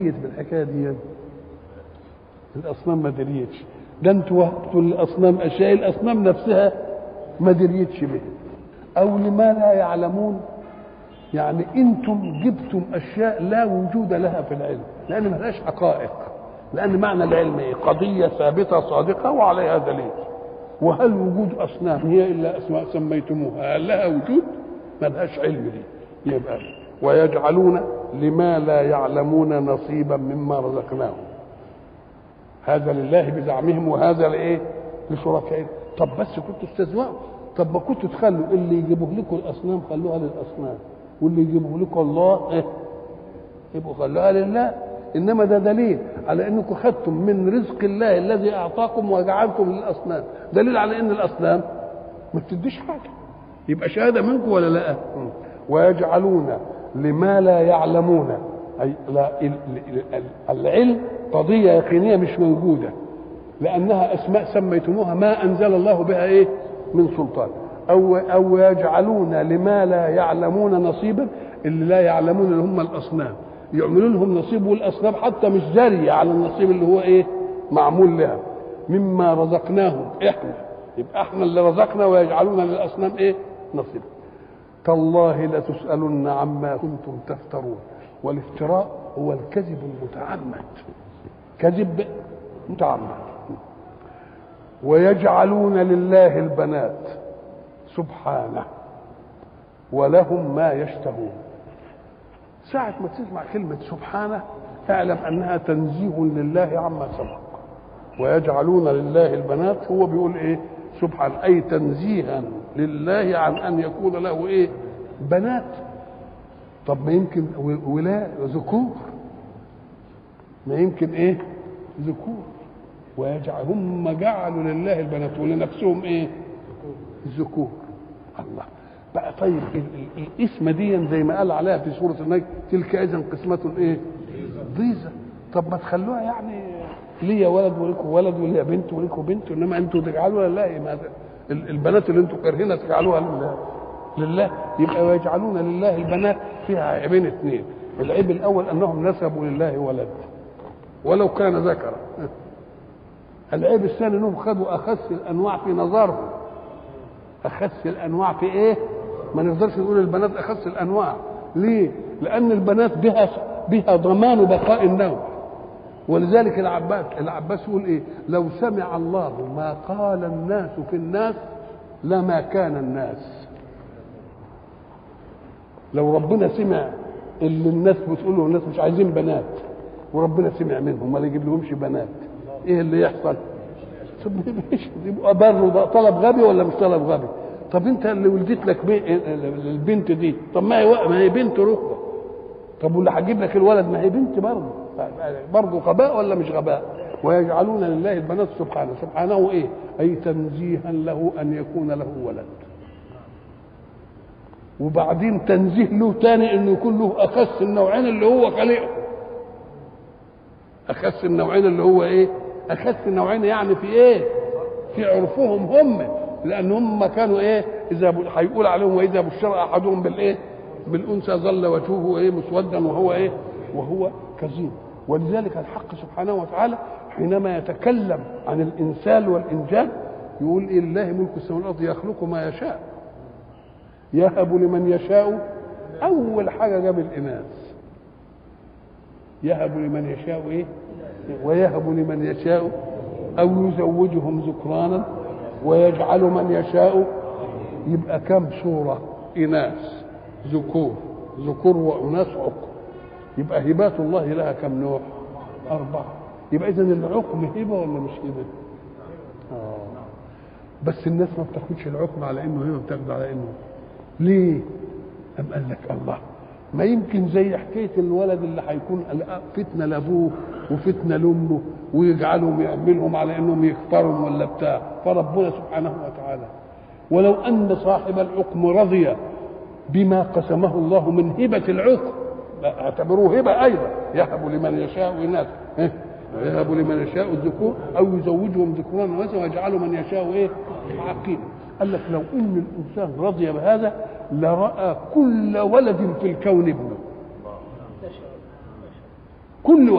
بالحكايه دي الاصنام ما دريتش ده انتوا وهبتوا للاصنام اشياء الاصنام نفسها ما دريتش بها او لما لا يعلمون يعني انتم جبتم اشياء لا وجود لها في العلم لان ما لهاش حقائق لان معنى العلم ايه قضيه ثابته صادقه وعليها دليل وهل وجود اصنام هي الا اسماء سميتموها هل لها وجود ما لهاش علم دي يبقى ويجعلون لما لا يعلمون نصيبا مما رزقناهم هذا لله بزعمهم وهذا لايه لشركائهم طب بس كنتوا استزوأوا طب ما كنتوا تخلوا اللي يجيبوه لكم الاصنام خلوها للاصنام واللي يجيبوه لكم الله إيه؟ يبقوا خلوها لله انما ده دليل على انكم خدتم من رزق الله الذي اعطاكم وجعلكم للاصنام دليل على ان الاصنام ما بتديش حاجه يبقى شهاده منكم ولا لا ويجعلون لما لا يعلمون أي لا العلم قضية يقينية مش موجودة لأنها أسماء سميتموها ما أنزل الله بها إيه من سلطان أو أو يجعلون لما لا يعلمون نصيبا اللي لا يعلمون اللي هم الأصنام يعملوا لهم نصيب والأصنام حتى مش جارية على النصيب اللي هو إيه معمول لها مما رزقناهم إحنا يبقى إحنا اللي رزقنا ويجعلون للأصنام إيه نصيبا تالله لتسألن عما كنتم تفترون والافتراء هو الكذب المتعمد كذب متعمد ويجعلون لله البنات سبحانه ولهم ما يشتهون ساعة ما تسمع كلمة سبحانه اعلم أنها تنزيه لله عما سبق ويجعلون لله البنات هو بيقول ايه سبحان اي تنزيها لله عن ان يكون له ايه بنات طب ما يمكن ولا ذكور ما يمكن ايه ذكور ويجعل هم جعلوا لله البنات ولنفسهم ايه ذكور الله بقى طيب الاسم دي زي ما قال عليها في سوره النجم تلك اذا قسمه ايه ضيزه طب ما تخلوها يعني ليا ولد ولكم ولد وليا بنت ولكم بنت انما انتوا تجعلوها لله ما البنات اللي انتوا كارهينها تجعلوها لله لله يبقى ويجعلون لله البنات فيها عيبين اثنين العيب الاول انهم نسبوا لله ولد ولو كان ذكرا العيب الثاني انهم خدوا اخس الانواع في نظرهم اخس الانواع في ايه ما نقدرش نقول البنات اخس الانواع ليه لان البنات بها بها ضمان بقاء النوع ولذلك العباس العباس يقول ايه لو سمع الله ما قال الناس في الناس لما كان الناس لو ربنا سمع اللي الناس بتقوله الناس مش عايزين بنات وربنا سمع منهم ولا يجيب لهمش بنات ايه اللي يحصل طب مش يبقى بر طلب غبي ولا مش طلب غبي طب انت اللي ولدت لك البنت دي طب ما هي ما هي بنت ركبه طب واللي هتجيب لك الولد ما هي بنت برضه برضه غباء ولا مش غباء ويجعلون لله البنات سبحانه سبحانه ايه اي تنزيها له ان يكون له ولد وبعدين تنزيه له تاني انه يكون له اخس النوعين اللي هو خلقه اخس النوعين اللي هو ايه اخس النوعين يعني في ايه في عرفهم هم لان هم كانوا ايه اذا هيقول عليهم واذا بشر احدهم بالايه بالانثى ظل وجهه ايه مسودا وهو ايه وهو كظيم ولذلك الحق سبحانه وتعالى حينما يتكلم عن الانسان والانجاب يقول إيه لله ملك السماوات والارض يخلق ما يشاء يهب لمن يشاء اول حاجه جاب الاناث يهب لمن يشاء ايه ويهب لمن يشاء او يزوجهم ذكرانا ويجعل من يشاء يبقى كم صوره اناث ذكور ذكور واناث عقم يبقى هبات الله لها كم نوع اربعه يبقى اذا العقم هبه ولا مش هبه آه. بس الناس ما بتاخدش العقم على انه هبه بتاخد على انه ليه أم قال لك الله ما يمكن زي حكاية الولد اللي هيكون فتنة لأبوه وفتنة لأمه ويجعلهم يعملهم على إنهم يكفروا ولا بتاع فربنا سبحانه وتعالى ولو أن صاحب العقم رضي بما قسمه الله من هبة العقم اعتبروه هبة أيضا يهب لمن يشاء إناث يهب لمن يشاء الذكور أو يزوجهم ذكرانا وإناثا ويجعل من يشاء إيه عقيما قال لك لو ان الانسان رضي بهذا لراى كل ولد في الكون ابنه كل